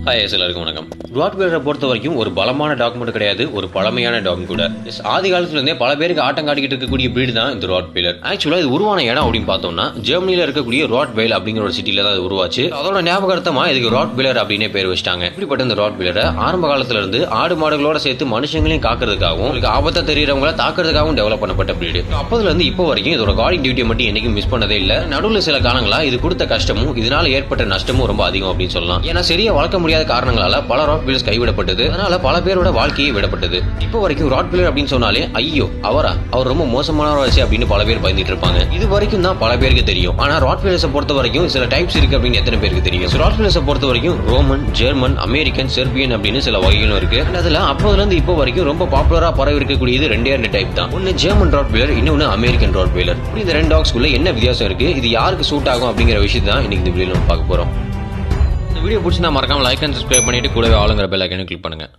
hi எல்லாருக்கும் வணக்கம் ராட்வீலரை பொறுத்த வரைக்கும் ஒரு பலமான டாக் மட்டும் கிடையாது ஒரு பழமையான டாக் கூட Yes, ஆதி காலத்துல இருந்தே பல பேருக்கு ஆட்டம் காட்டிக்கிட்டு இருக்கக்கூடிய breed தான் இந்த ராட் வீலர் ஆக்சுவலா இது உருவான இடம் அப்படின்னு பார்த்தோம்னா ஜெர்மனில இருக்கக்கூடிய ராட் வெயில் அப்படிங்கிற ஒரு சிட்டில தான் இது உருவாச்சு அதோட ஞாபகார்த்தமா இதுக்கு ராட் வீலர் அப்படின்னே பேர் வச்சிட்டாங்க இப்படிப்பட்ட இந்த ராட் வீலரை ஆரம்ப காலத்துல இருந்து ஆடு மாடுகளோட சேர்த்து மனுஷங்களையும் காக்கிறதுக்காகவும் உங்களுக்கு ஆபத்தா தெரியறவங்கள தாக்குறதுக்காகவும் டெவலப் பண்ணப்பட்ட breed அப்போதுல இருந்து இப்போ வரைக்கும் இதோட கார்டிங் டியூட்டியை மட்டும் என்னைக்கும் மிஸ் பண்ணதே இல்ல நடுவில் சில காலங்களா இது கொடுத்த கஷ்டமும் இதனால ஏற்பட்ட நஷ்டமும் ரொம்ப அதிகம் அப்படின்னு சொல்லலாம் ஏன்னா சரியா வளர்க்க முடியாத காரணங்களால பல ராட் வீலர்ஸ் கைவிடப்பட்டது அதனால பல பேரோட வாழ்க்கையே விடப்பட்டது இப்போ வரைக்கும் ராட் வீலர் அப்படின்னு சொன்னாலே ஐயோ அவரா அவர் ரொம்ப மோசமானவர் வச்சு அப்படின்னு பல பேர் பயந்துட்டு இருப்பாங்க இது வரைக்கும் தான் பல பேருக்கு தெரியும் ஆனா ராட் வீலர்ஸை பொறுத்த வரைக்கும் சில டைப்ஸ் இருக்கு அப்படின்னு எத்தனை பேருக்கு தெரியும் ராட் வீலர்ஸை பொறுத்த வரைக்கும் ரோமன் ஜெர்மன் அமெரிக்கன் செர்பியன் அப்படின்னு சில வகைகளும் இருக்கு And அதுல அப்போதுல இருந்து இப்போ வரைக்கும் ரொம்ப பாப்புலரா பரவி இருக்கக்கூடியது ரெண்டே ரெண்டு டைப் தான் ஒன்னு ஜெர்மன் ராட் வீலர் இன்னொன்னு அமெரிக்கன் ராட் வீலர் இந்த ரெண்டு டாக்ஸ்குள்ள என்ன வித்தியாசம் இருக்கு இது யாருக்கு சூட் ஆகும் அப்படிங்கிற விஷயத்தை தான் இன்னைக்கு இந்த வீடியோ நம்ம பார்க்க போறோம் இந்த வீடியோ பிடிச்சிருந்தா மறக்காம லைக் அண்ட் சப்ஸ்கிரைப் பண்ணிட்டு கூடவே ஆளுங்கிற பெல் ஐக்கனை கிளிக் பண்ணுங்க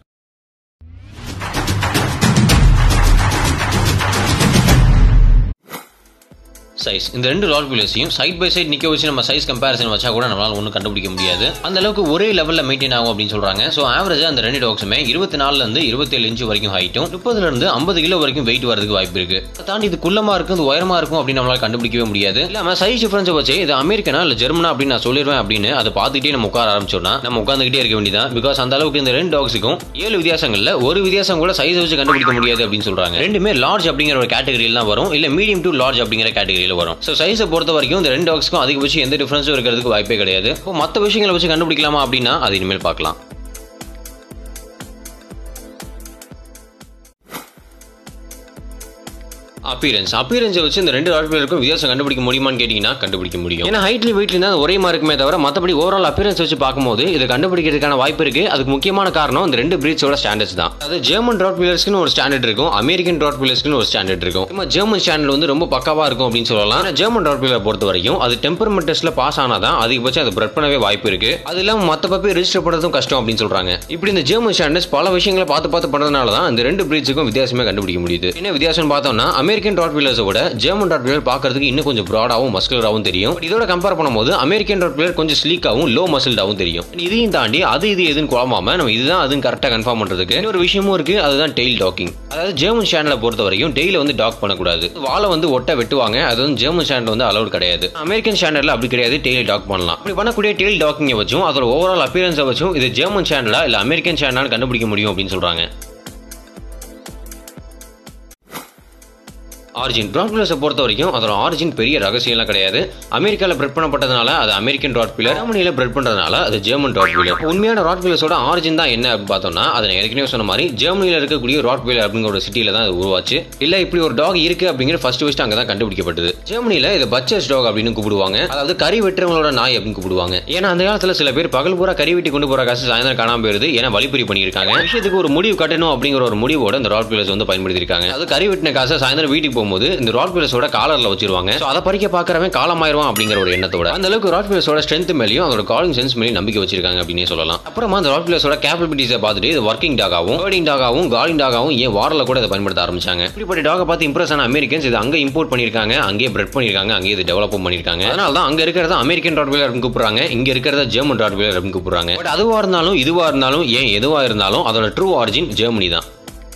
சைஸ் இந்த ரெண்டு ராட் வீலர்ஸையும் சைட் பை சைட் நிக்க வச்சு நம்ம சைஸ் கம்பேரிசன் வச்சா கூட நம்மளால ஒன்றும் கண்டுபிடிக்க முடியாது அந்த அளவுக்கு ஒரே லெவலில் மெயின்டைன் ஆகும் அப்படின்னு சொல்றாங்க ஸோ ஆவரேஜா அந்த ரெண்டு டாக்ஸுமே இருபத்தி நாலுல இருந்து இருபத்தேழு இன்ச் வரைக்கும் ஹைட்டும் முப்பதுல இருந்து ஐம்பது கிலோ வரைக்கும் வெயிட் வரதுக்கு வாய்ப்பு இருக்கு அதை தாண்டி இது குள்ளமா இருக்கும் இது உயரமா இருக்கும் அப்படின்னு நம்மளால கண்டுபிடிக்கவே முடியாது இல்லாம சைஸ் டிஃபரன்ஸ் வச்சு இது அமெரிக்கனா இல்ல ஜெர்மனா அப்படின்னு நான் சொல்லிடுவேன் அப்படின்னு அதை பார்த்துட்டே நம்ம உட்கார ஆரம்பிச்சோம்னா நம்ம உட்காந்துக்கிட்டே இருக்க வேண்டியதான் பிகாஸ் அந்த அளவுக்கு இந்த ரெண்டு டாக்ஸுக்கும் ஏழு வித்தியாசங்கள்ல ஒரு வித்தியாசம் கூட சைஸ் வச்சு கண்டுபிடிக்க முடியாது அப்படின்னு சொல்றாங்க ரெண்டுமே லார்ஜ் அப்படிங்கிற ஒரு கேட்டகரியில் தான் வரும் இல்ல மீடியம் டு லார்ஜ் அப்படிங்கிற கேட்டகரியில் வரும் ஸோ சைஸை பொறுத்த வரைக்கும் இந்த ரெண்டு டாக்ஸ்க்கும் அதிகபட்சம் எந்த டிஃபரன்ஸும் இருக்கிறதுக்கு வாய்ப்பே கிடையாது இப்போ மற்ற விஷயங்களை வச்சு கண்டுபிடிக்கலாமா அப்படின்னா அது இனிமேல் பார்க்கலாம் அப்பியரன்ஸ் அப்பியரன்ஸை வச்சு இந்த ரெண்டு ராட்வீலருக்கும் வித்தியாசம் கண்டுபிடிக்க முடியுமான்னு கேட்டீங்கன்னா கண்டுபிடிக்க முடியும் ஏன்னா ஹைட்ல வெயிட்ல இருந்தா ஒரே மாதிரி இருக்குமே தவிர மற்றபடி ஓவரால் அப்பியரன்ஸ் வச்சு பார்க்கும்போது இதை கண்டுபிடிக்கிறதுக்கான வாய்ப்பு இருக்கு அதுக்கு முக்கியமான காரணம் இந்த ரெண்டு பிரீட்ஸோட ஸ்டாண்டர்ட்ஸ் தான் அது ஜெர்மன் ராட் வீலர்ஸ்க்கு ஒரு ஸ்டாண்டர்ட் இருக்கும் அமெரிக்கன் ராட் வீலர்ஸ்க்கு ஒரு ஸ்டாண்டர்ட் இருக்கும் நம்ம ஜெர்மன் ஸ்டாண்டர்ட் வந்து ரொம்ப பக்காவா இருக்கும் அப்படின்னு சொல்லலாம் ஆனா ஜெர்மன் ராட் வீலர் பொறுத்த வரைக்கும் அது டெம்பர்மெண்ட் டெஸ்ட்ல பாஸ் ஆனாதான் அதிகபட்சம் அதை பிரெட் பண்ணவே வாய்ப்பு இருக்கு அது இல்லாம மத்த பப்பி ரெஜிஸ்டர் பண்றதும் கஷ்டம் அப்படின்னு சொல்றாங்க இப்படி இந்த ஜெர்மன் ஸ்டாண்டர்ட்ஸ் பல விஷயங்களை பார்த்து பார்த்து பண்றதுனால தான் இந்த ரெண்டு பிரீட்ஸுக்கும் வித்தியாசமே கண்டுபிடிக்க முடியுது என்ன வித்தியாசம் பார்த்தோம்னா அமெரிக்கன் ராட் வீலர்ஸை விட ஜெர்மன் ராட் வீலர் பார்க்கறதுக்கு இன்னும் கொஞ்சம் ப்ராடாவும் மஸ்குலராகவும் தெரியும் But இதோட கம்பேர் பண்ணும்போது அமெரிக்கன் ராட் வீலர் கொஞ்சம் ஸ்லீக்காகவும் லோ மசில்டாகவும் தெரியும் இதையும் தாண்டி அது இது எதுன்னு குழம்பாம நம்ம இதுதான் அதுன்னு கரெக்டாக கன்ஃபார்ம் பண்றதுக்கு இன்னொரு விஷயமும் இருக்கு அதுதான் டெய்ல் டாக்கிங் அதாவது ஜெர்மன் ஸ்டாண்டர்ல பொறுத்த வரைக்கும் டெய்ல வந்து டாக் பண்ணக்கூடாது வாழை வந்து ஒட்ட வெட்டுவாங்க அது வந்து ஜெர்மன் ஸ்டாண்டர்ட் வந்து அலௌட் கிடையாது அமெரிக்கன் ஸ்டாண்டர்ட்ல அப்படி கிடையாது டெய்ல டாக் பண்ணலாம் அப்படி பண்ணக்கூடிய டெய்ல் டாக்கிங்கை வச்சும் அதோட ஓவரால் அப்பியரன்ஸை வச்சும் இது ஜெர்மன் ஸ்டாண்டர்டா இல்ல அமெரிக்கன் ஸ்டாண்டர்டான்னு கண்டுபிடிக்க முடியும் அப்படின்னு சொல்றாங்க ஆரிஜின் ராட்வீலர்ஸை பொறுத்த வரைக்கும் அதோட ஆரிஜின் பெரிய ரகசியம்லாம் கிடையாது அமெரிக்காவில் பிரெட் பண்ணப்பட்டதுனால அது அமெரிக்கன் ராட்வீலர் ஜெர்மனியில் பிரெட் பண்ணுறதுனால அது ஜெர்மன் ராட்வீலர் உண்மையான ராட்வீலர்ஸோட ஆரிஜின் தான் என்ன அப்படின்னு பார்த்தோம்னா அதை நான் ஏற்கனவே சொன்ன மாதிரி ஜெர்மனியில் இருக்கக்கூடிய ராட்வீலர் அப்படிங்கிற ஒரு சிட்டியில் தான் அது உருவாச்சு இல்லை இப்படி ஒரு டாக் இருக்கு அப்படிங்கிற ஃபர்ஸ்ட் ஃபர்ஸ்ட் அங்கே தான் கண்டுபிடிக்கப்பட்டது ஜெர்மனியில் இது பச்சஸ் டாக் அப்படின்னு கூப்பிடுவாங்க அதாவது கறி வெட்டுறவங்களோட நாய் அப்படின்னு கூப்பிடுவாங்க ஏன்னா அந்த காலத்தில் சில பேர் பகல் பூரா கறி வெட்டி கொண்டு போகிற காசு சாயந்தரம் காணாம போயிருது ஏன்னா வழிப்பறி பண்ணியிருக்காங்க விஷயத்துக்கு ஒரு முடிவு கட்டணும் அப்படிங்கிற ஒரு முடிவோட இந்த ராட்வீலர்ஸ் வந்து பயன்படுத்தியிருக்காங்க அது கறி வெட்டின காசை சாயந்தரம் வீட்டுக்கு போகும்போது இந்த ராட்வீலர்ஸோட காலர்ல வச்சிருவாங்க So அதை பறிக்க பார்க்கறவன் காலமாயிருவான் அப்படிங்கிற ஒரு எண்ணத்தோட அந்த அளவுக்கு ராட்வீலர்ஸோட ஸ்ட்ரென்த் மேலேயும் அதோட காலிங் சென்ஸ் மேலேயும் நம்பிக்கை வச்சிருக்காங்க அப்படின்னே சொல்லலாம் அப்புறமா அந்த ராட்வீலர்ஸோட கேப்பபிலிட்டிஸை பார்த்துட்டு இது ஒர்க்கிங் டாகாவும் ஹர்டிங் டாகாவும் காலிங் டாகாவும் ஏன் வாரில் கூட இதை பயன்படுத்த ஆரம்பிச்சாங்க இப்படிப்பட்ட டாகை பார்த்து இம்ப்ரெஸ் ஆன அமெரிக்கன்ஸ் இது அங்கே இம்போர்ட் பண்ணியிருக்காங்க அங்கேயே பிரெட் பண்ணியிருக்காங்க அங்கேயே இது டெவலப்பும் பண்ணியிருக்காங்க அதனால தான் அங்கே இருக்கிறத அமெரிக்கன் ராட்வீலர் அப்படின்னு கூப்பிடுறாங்க இங்க இருக்கிறத ஜெர்மன் ராட்வீலர் அப்படின்னு கூப்பிடுறாங்க பட் அதுவா இருந்தாலும் இதுவா இருந்தாலும் ஏன் எதுவா இருந்தாலும் அதோட ட்ரூ ஆரிஜின் ஜெர்மனி தான்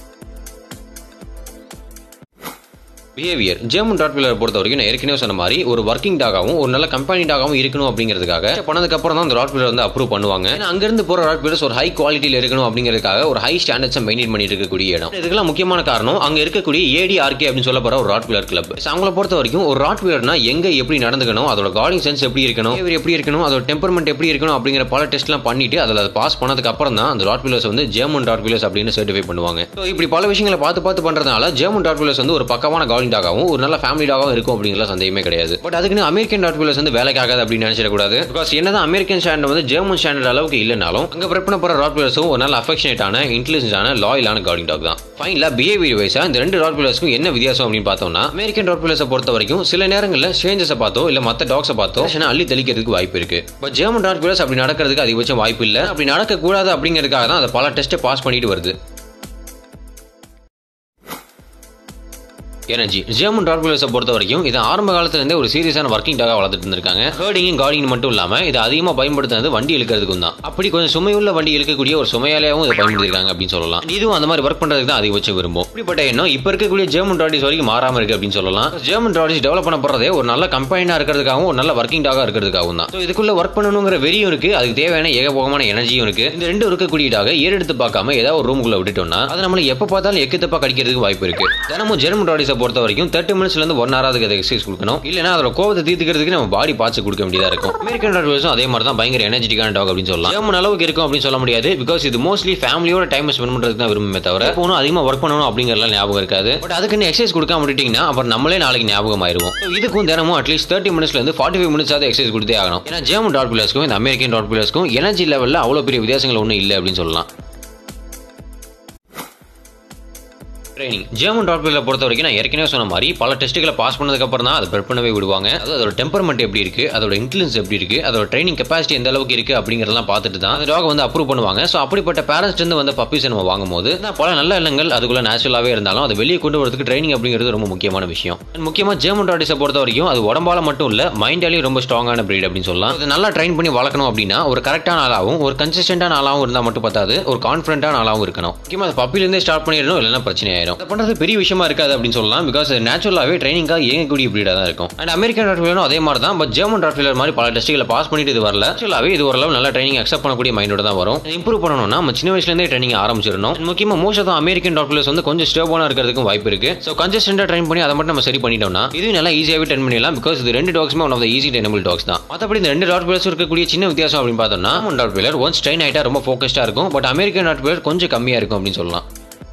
பிஹேவியர் ஜெர்மன் ராட்வீலரை பொறுத்த வரைக்கும் நான் ஏற்கனவே சொன்ன மாதிரி ஒரு ஒர்க்கிங் டாகாவும் ஒரு நல்ல கம்பெனி டாகாவும் இருக்கணும் அப்படிங்கிறதுக்காக பண்ணதுக்கு அப்புறம் தான் அந்த ராட்வீலர் வந்து அப்ரூவ் பண்ணுவாங்க ஏன்னா அங்கிருந்து போற ராட்வீலர்ஸ் ஒரு ஹை குவாலிட்டியில் இருக்கணும் அப்படிங்கிறதுக்காக ஒரு ஹை ஸ்டாண்டர்ட்ஸை மெயின்டைன் பண்ணிட்டு இருக்கக்கூடிய இடம் இதுக்கெல்லாம் முக்கியமான காரணம் அங்க இருக்கக்கூடிய ஏடிஆர்கே அப்படின்னு சொல்ல போற ஒரு ராட்வீலர் கிளப் அவங்கள பொறுத்த வரைக்கும் ஒரு ராட்வீலர்னா எங்க எப்படி நடந்துக்கணும் அதோட கார்டிங் சென்ஸ் எப்படி இருக்கணும் behavior எப்படி இருக்கணும் அதோட டெம்பர்மெண்ட் எப்படி இருக்கணும் அப்படிங்கிற பல டெஸ்ட்லாம் பண்ணிட்டு அதில் அதை பாஸ் பண்ணதுக்கு அப்புறம் தான் அந்த ராட்வீலர்ஸ் வந்து ஜெர்மன் ராட்வீலர்ஸ் அப்படின்னு சர்டிஃபை பண்ணுவாங்க ஸோ இப்படி பல விஷயங்களை பார்த்து பார்த்து பண்றதுனால ஜெர்மன் ராட்வீலர்ஸ் வந்து ஒரு பக்கமான கார்டிங் டாகாவும் ஒரு நல்ல ஃபேமிலி டாகாவும் இருக்கும் அப்படிங்கிற சந்தேகமே கிடையாது பட் அதுக்குன்னு அமெரிக்கன் ராட்வீலர்ஸ் வந்து வேலைக்கு ஆகாது அப்படின்னு நினைச்சிடக்கூடாது பிகாஸ் என்னதான் அமெரிக்கன் ஸ்டாண்டர்ட் வந்து ஜெர்மன் ஸ்டாண்டர்ட் அளவுக்கு இல்லைனாலும் அங்க பிரெட் பண்ண போற ராட்வீலர்ஸும் ஒரு நல்ல அஃபெக்ஷனேட்டான இன்டெலிஜென்டான லாயலான கார்டிங் டாக் தான் ஃபைனலா பிஹேவியர் வைஸா இந்த ரெண்டு ராட்வீலர்ஸ்க்கும் என்ன வித்தியாசம் அப்படின்னு பார்த்தோம்னா அமெரிக்கன் ராட்வீலர்ஸை பொறுத்த வரைக்கும் சில நேரங்களில் ஸ்ட்ரேஞ்சஸை பார்த்தோ இல்ல மற்ற டாக்ஸை பார்த்தோ ஏன்னா அள்ளி தெளிக்கிறதுக்கு வாய்ப்பு இருக்கு பட் ஜெர்மன் ராட்வீலர்ஸ் அப்படி நடக்கிறதுக்கு அதிகபட்சம் வாய்ப்பு இல்லை அப்படி நடக்கக்கூடாது அப்படிங்கிறதுக்காக தான் அதை பல டெஸ்ட்டை பாஸ் பண்ணிட்டு வருது எனர்ஜி ஜெர்மன் டாட்பிலர்ஸை பொறுத்த வரைக்கும் இது ஆரம்ப காலத்துல இருந்தே ஒரு சீரியஸான ஒர்க்கிங் டாக வளர்த்துட்டு இருந்திருக்காங்க ஹர்டிங் கார்டிங் மட்டும் இல்லாம இது அதிகமா பயன்படுத்துறது வண்டி இழுக்கிறதுக்கும் தான் அப்படி கொஞ்சம் சுமையுள்ள வண்டி இழுக்கக்கூடிய ஒரு சுமையாலையாவும் இதை பயன்படுத்திருக்காங்க அப்படின்னு சொல்லலாம் இதுவும் அந்த மாதிரி ஒர்க் பண்றதுக்கு தான் அதிகபட்சம் விரும்பும் இப்படிப்பட்ட எண்ணம் இப்ப இருக்கக்கூடிய ஜெர்மன் டாடிஸ் வரைக்கும் மாறாம இருக்கு அப்படின்னு சொல்லலாம் ஜெர்மன் டாடிஸ் டெவலப் பண்ண போறதே ஒரு நல்ல கம்பெனியா இருக்கிறதுக்காகவும் ஒரு நல்ல ஒர்க்கிங் டாகா இருக்கிறதுக்காகவும் தான் So இதுக்குள்ள ஒர்க் பண்ணணுங்கிற வெறியும் இருக்கு அதுக்கு தேவையான ஏகபோகமான எனர்ஜியும் இருக்கு இந்த ரெண்டு இருக்கக்கூடிய டாக ஏறெடுத்து பார்க்காம ஏதாவது ஒரு ரூமுக்குள்ள விட்டுட்டோம்னா அது நம்மள எப்ப பார்த்தாலும் எக்கு தப்பா கடிக்கிறதுக்கு வாய்ப்பு இருக்கு தினமும் ஜெர்மன் டாடிஸை பொறுத்த வரைக்கும் தேர்ட்டி மினிட்ஸ்ல இருந்து ஒன் ஹவர் அதுக்கு எக்ஸசைஸ் கொடுக்கணும் இல்லைன்னா அதோட கோவத்தை தீர்த்துக்கிறதுக்கு நம்ம பாடி பார்ட்ஸ் கொடுக்க வேண்டியதா இருக்கும் அமெரிக்கன் டாடிஸும் அதே மாதிரி தான் பயங்கர எனர்ஜெட்டிக்கான டாக் அப்படின்னு சொல்லலாம் ஜெர்மன் அளவுக்கு இருக்கும் அப்படின்னு சொல்ல முடியாது பிகாஸ் இது மோஸ்ட்லி ஃபேமிலியோட டைம் ஸ்பெண்ட் பண்றதுக்கு தான் விரும்புமே தவிர போகணும் அதிகமாக ஒர்க் பண்ணணும் அப்படிங்கறதுலாம் ஞாபகம் இருக்காது பட் அதுக்குன்னு எக்ஸசைஸ் கொடுக்காம விட்டுட்டீங்கன்னா அப்புறம் நம்மளே நாளைக்கு ஞாபகம் ஆயிருவோம் So இதுக்கும் தினமும் அட்லீஸ்ட் தேர்ட்டி மினிட்ஸ்ல இருந்து ஃபார்ட்டி ஃபைவ் மினிட்ஸ் ஆகுது எக்ஸசைஸ் கொடுத்தே ஆகணும் ஏன்னா ஜெர்மன் டாட் பிளஸ்க்கும் இந்த அமெரிக்கன் டாட் பிளஸ்க்கும் எனர்ஜி லெவலில் அவ்வளோ பெரிய வித்தியாசங்கள் ஒன்றும் இல்லை அப்படின்னு சொல்லலாம் ட்ரைனிங் ஜெர்மன் டாக்டர்ல பொறுத்த வரைக்கும் நான் ஏற்கனவே சொன்ன மாதிரி பல டெஸ்ட்டுகளை பாஸ் பண்ணதுக்கு அப்புறம் தான் அதை பெர் பண்ணவே விடுவாங்க அது அதோட டெம்பர்மெண்ட் எப்படி இருக்கு அதோட இன்டெலிஜென்ஸ் எப்படி இருக்கு அதோட ட்ரைனிங் கெப்பாசிட்டி எந்த அளவுக்கு இருக்கு அப்படிங்கறதெல்லாம் பார்த்துட்டு தான் அந்த டாக் வந்து அப்ரூவ் பண்ணுவாங்க ஸோ அப்படிப்பட்ட பேரண்ட்ஸ் இருந்து வந்த பப்பீஸ் நம்ம வாங்கும்போது நான் பல நல்ல எண்ணங்கள் அதுக்குள்ள நேச்சுரலாவே இருந்தாலும் அதை வெளியே கொண்டு வரதுக்கு ட்ரைனிங் அப்படிங்கிறது ரொம்ப முக்கியமான விஷயம் And முக்கியமா ஜெர்மன் டாடிஸை பொறுத்த வரைக்கும் அது உடம்பால மட்டும் இல்ல மைண்டாலையும் ரொம்ப ஸ்ட்ராங்கான breed அப்படின்னு சொல்லலாம் அது நல்லா ட்ரைன் பண்ணி வளர்க்கணும் அப்படின்னா ஒரு கரெக்டான ஆளாகவும் ஒரு கன்சிஸ்டன்டான ஆளாகவும் இருந்தால் மட்டும் பத்தாது ஒரு கான்ஃபிடண்டான ஆளாகவும் இருக்கணும் முக்கியமாக அது பப்பிலேருந்தே ஸ்டார்ட் பண்ணிடணும் இல்லைன்னா பிரச்சனை ஆயிரும் அதை பண்ணுறது பெரிய விஷயமா இருக்காது அப்படின்னு சொல்லலாம் பிகாஸ் நேச்சுரலாகவே ட்ரைனிங்காக இயங்கக்கூடிய பிரீடாக தான் இருக்கும் அண்ட் அமெரிக்கன் டாட்ஃபிலரும் அதே மாதிரி தான் பட் ஜெர்மன் டாட்ஃபிலர் மாதிரி பல டெஸ்ட்டுகளை பாஸ் பண்ணிட்டு இது வரல ஆக்சுவலாகவே இது ஓரளவு நல்ல ட்ரைனிங் அக்செப்ட் பண்ணக்கூடிய மைண்டோட தான் வரும் இம்ப்ரூவ் பண்ணணும்னா நம்ம சின்ன வயசுலேருந்தே ட்ரைனிங் ஆரம்பிச்சிடணும் முக்கியமாக மோஸ்ட் ஆஃப் அமெரிக்கன் டாட்ஃபிலர்ஸ் வந்து கொஞ்சம் ஸ்டேபான இருக்கிறதுக்கும் வாய்ப்பு இருக்கு ஸோ கன்சிஸ்டன்டாக ட்ரைன் பண்ணி அதை மட்டும் நம்ம சரி பண்ணிட்டோம்னா இது நல்லா ஈஸியாகவே ட்ரெயின் பண்ணிடலாம் பிகாஸ் இது ரெண்டு டாக்ஸுமே one of the easy trainable dogs தான் மற்றபடி இந்த ரெண்டு டாட் பிளஸ் இருக்கக்கூடிய சின்ன வித்தியாசம் அப்படின்னு பார்த்தோம்னா டாட் பிளர் ஒன்ஸ் ட்ரெயின் ஆகிட்டா ரொம்ப ஃபோக்கஸ்டாக இருக்கும் பட் அமெரிக்கன் டாட் பிளர் கொஞ்சம் கம்மியாக இருக்கும் அப்படின்னு சொல்லலாம்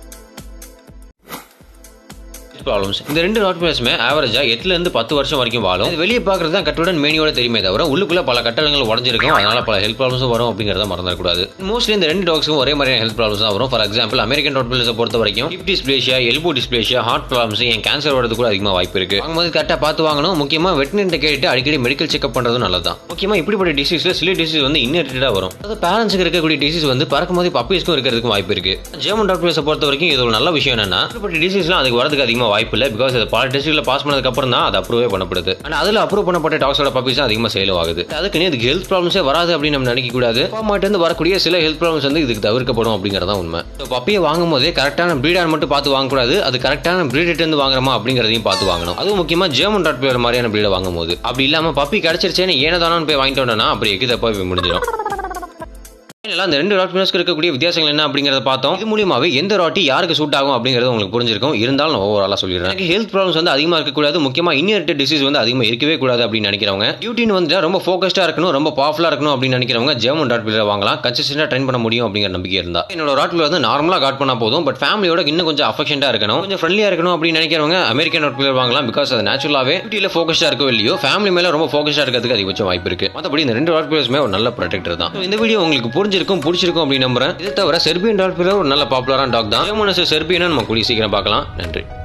ப்ராப்ளம்ஸ் இந்த ரெண்டு நாட் பிளேஸுமே ஆவரேஜா எட்டுல இருந்து பத்து வருஷம் வரைக்கும் வாழும் இது வெளியே பார்க்கறது தான் கட்டுடன் மேனியோட தெரியுமே தவிர உள்ளுக்குள்ள பல கட்டடங்கள் உடஞ்சிருக்கும் அதனால பல ஹெல்த் ப்ராப்ளம்ஸும் வரும் அப்படிங்கிறத மறந்துடக்கூடாது மோஸ்ட்லி இந்த ரெண்டு டாக்ஸும் ஒரே மாதிரியான ஹெல்த் ப்ராப்ளம்ஸ் தான் வரும் ஃபார் எக்ஸாம்பிள் அமெரிக்கன் டாட் பிளஸை பொறுத்த வரைக்கும் hip dysplasia elbow dysplasia heart problems and cancer வரது கூட அதிகமாக வாய்ப்பு இருக்கு வாங்கும்போது கரெக்டாக பார்த்து வாங்கணும் முக்கியமாக வெட்டினரிட்ட கேட்டு அடிக்கடி மெடிக்கல் செக்அப் பண்ணுறதும் நல்லதான் முக்கியமாக இப்படிப்பட்ட டிசீஸ்ல சில டிசீஸ் வந்து இன்னேட்டடாக வரும் அதாவது பேரண்ட்ஸுக்கு இருக்கக்கூடிய டிசீஸ் வந்து பறக்கும் போது பப்பீஸ்க்கும் இருக்கிறதுக்கு வாய்ப்பு இருக்கு ஜெர்மன் டாக்டர்ஸை பொறுத்த வரைக்கும் இது ஒரு நல்ல விஷயம் என்னன்னா இப்படிப்பட்ட டிசீஸ்லாம் அதுக்கு வரதுக்கு அதிகமாக வாய்ப்பு இல்லை பிகாஸ் அது பல டெஸ்ட்டில் பாஸ் பண்ணதுக்கு அப்புறம் தான் அது அப்ரூவே பண்ணப்படுது ஆனால் அதில் அப்ரூவ் பண்ணப்பட்ட டாக்ஸோட பப்பீஸ் தான் அதிகமாக சேலும் ஆகுது அதுக்கு இதுக்கு ஹெல்த் ப்ராப்ளம்ஸே வராது அப்படின்னு நம்ம நினைக்க கூடாது இருந்து வரக்கூடிய சில ஹெல்த் ப்ராப்ளம்ஸ் வந்து இதுக்கு தவிர்க்கப்படும் அப்படிங்கிறதா உண்மை ஸோ பப்பியை வாங்கும் போதே கரெக்டான ப்ரீடான் மட்டும் பார்த்து வாங்கக்கூடாது அது கரெக்டான ப்ரீடிட்டு இருந்து வாங்குறமா அப்படிங்கிறதையும் பார்த்து வாங்கணும் அதுவும் முக்கியமாக ஜெர்மன் டாட் பிளேயர் மாதிரியான ப்ரீடை வாங்கும் போது அப்படி இல்லாமல் பப்பி கிடைச்சிருச்சேன்னு ஏனதானு போய் வாங்கிட்டு வந்தோம்னா அப்படி எக்கு தப்பா போய் முடிஞ்சிடும் ஃபைனலாக அந்த ரெண்டு ராட் பிளஸ்க்கு இருக்கக்கூடிய வித்தியாசங்கள் என்ன அப்படிங்கிறத பார்த்தோம் இது மூலியமாவே எந்த ராட்டி யாருக்கு சூட் ஆகும் அப்படிங்கிறது உங்களுக்கு புரிஞ்சிருக்கும் இருந்தாலும் நான் ஓவராலாக சொல்லிடுறேன் எனக்கு ஹெல்த் ப்ராப்ளம்ஸ் வந்து அதிகமாக இருக்கக்கூடாது முக்கியமாக இன்னியர்ட் டிசீஸ் வந்து அதிகமாக இருக்கவே கூடாது அப்படின்னு நினைக்கிறவங்க டியூட்டின்னு வந்து ரொம்ப ஃபோக்கஸ்டாக இருக்கணும் ரொம்ப பவர்ஃபுல்லாக இருக்கணும் அப்படின்னு நினைக்கிறவங்க ஜெர்மன் டாட் பிளேயர் வாங்கலாம் கன்சிஸ்டன்டாக ட்ரெயின் பண்ண முடியும் அப்படிங்கிற நம்பிக்கை இருந்தா என்னோட ராட் பிளேயர் வந்து நார்மலாக காட் பண்ணா போதும் பட் ஃபேமிலியோட இன்னும் கொஞ்சம் அஃபெக்ஷனாக இருக்கணும் கொஞ்சம் ஃப்ரெண்ட்லியாக இருக்கணும் அப்படின்னு நினைக்கிறவங்க அமெரிக்கன் ராட் பிளேயர் வாங்கலாம் பிகாஸ் அது நேச்சுரலாகவே டியூட்டியில் ஃபோக்கஸ்டாக இருக்கோ இல்லையோ ஃபேமிலி மேலே ரொம்ப ஃபோக்கஸ்டாக இருக்கிறதுக்கு அதிகபட்சம் வாய்ப்பு இருக்கு மற்றபடி இந்த ரெண்டு ராட் பிளேயர்ஸுமே ஒரு நல்ல ப்ரொடெக்டர் தான் So இந்த வீடியோ உங்களுக்கு புரிஞ்சிருக்கும் பிடிச்சிருக்கும் அப்படின்னு நம்புறேன் இது தவிர செர்பியன் டாட் பிளேயர் ஒரு நல்ல பாப்புலரான டாக் தான் செர்பியன் நம்ம கூடிய சீக்கிரம் பார்க்கலாம் நன்றி